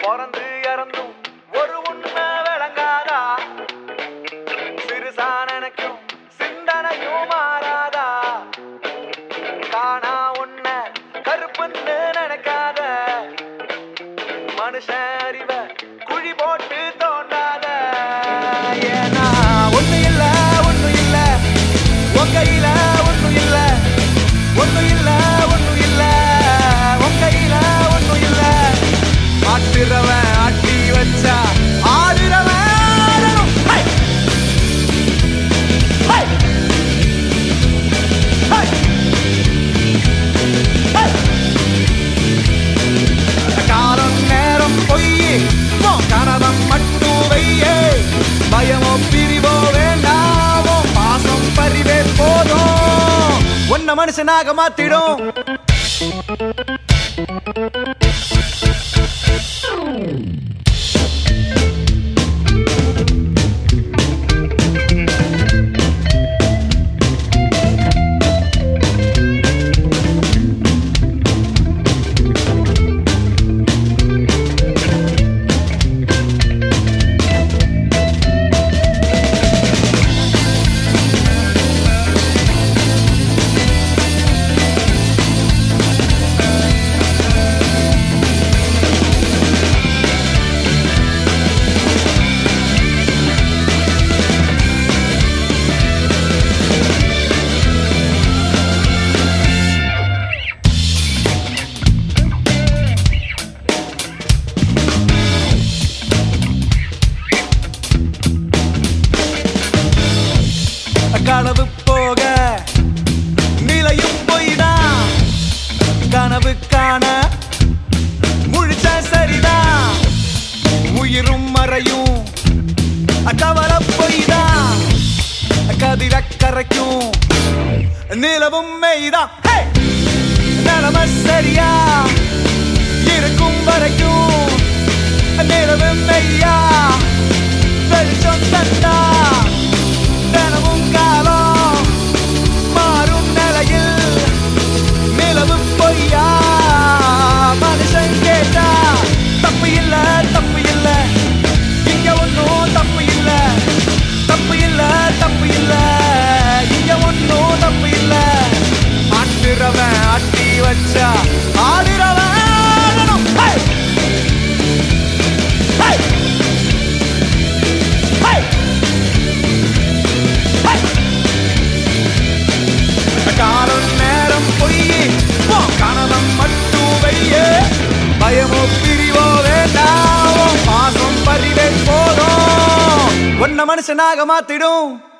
பிறந்து இறந்தும் ஒரு உண்மை விளங்காதா சிறுசான நினைக்கும் சிந்தனையும் மாறாதா காணா உன்ன கருப்புன்னு நினைக்காத மனுஷன் அறிவ குழி போட்டு தோண்டாத ஏன்னா ஒண்ணு இல்ல ஒண்ணு இல்ல உன் கையில ஒண்ணு இல்ல ஒண்ணு இல்ல ஒண்ணு இல்ல உன் கையில ஒண்ணு இல்ல ஆட்டுறவன் ஆட்டி வச்சா ஆடுறவன் ஆடணும். ஹை! ஹை! ஹை! ஹை! காலம் நேரம் பொய்யே உன் கனவம் மட்டும் வையே பயமோ பிரிவோ வேண்டாமோ பாசம் பறிவே போதும் உன்ன மனுஷனாக மாத்திடும் களவு போக நிலையும் பொய்தான் கனவு காண முழிச்ச சரிதான் உயிரும் மறையும் கவல பொய்தான் கதிர கரைக்கும் நிலவும் மெய்தான் ஹே! நிலம சரியா இருக்கும் வரைக்கும் நிலவு மெய்யா வெளிச்சம் தந்தா தினமும் காலம் மாறும் நிலையில் நிலவு பொய்யா மனுஷன் கேட்டா தப்பு இல்ல தப்பு இல்ல இங்க ஒன்னும் தப்பு இல்ல தப்பு இல்ல தப்பு இல்ல இங்க ஒன்னும் தப்பு இல்ல ஆட்டுறவன் ஆட்டி வச்சா ஆடுறவன் ஆடணும். ஹே! ஹே! ஹே! ஹே! காலம் நேரம் பொய்யே உன் கனவம் மட்டும் வையே பயமோ பிரிவோ வேண்டாமோ பாசம் பறிவே போதும் உன்ன மனுஷனாக மாத்திடும்